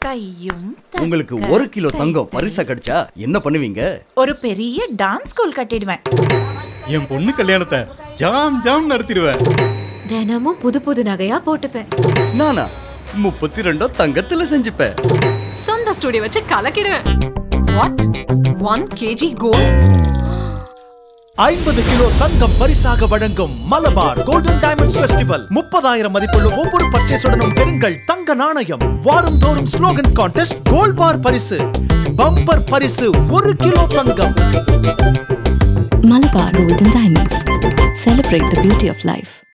கையும் உங்களுக்கு ஒரு கிலோ தங்கம் பரிசா கிடைச்சா என்ன பண்ணுவீங்க ஒரு பெரிய டான்ஸ் ஸ்கூல் கட்டிடுவேன் என் பொண்ணு கல்யாணத்தை ஜாம் ஜாம் நடத்திடுவேன் தினமும் புது புது நகையா போட்டுப்பேன் நானா முப்பத்தி ரெண்டோ தங்கத்துல செஞ்சுப்பேன் சொந்த ஸ்டுடியோ வச்சு கலக்கிடுவேன் வாட் ஒன் கேஜி கோல்ட் ஐம்பது கிலோ தங்கம் பரிசாக வழங்கும் மலபார் கோல்டன் டைமண்ட்ஸ் ஃபெஸ்டிவல் முப்பதாயிரம் மதிப்புள்ள ஒவ்வொரு பர்ச்சேஸுடனும் பெறுங்கள் தங்க நாணயம் வாரந்தோறும் ஸ்லோகன் கான்டெஸ்ட் கோல்ட் பார் பரிசு பம்பர் பரிசு ஒரு கிலோ தங்கம் Malabar Golden Diamonds. Celebrate the beauty of life.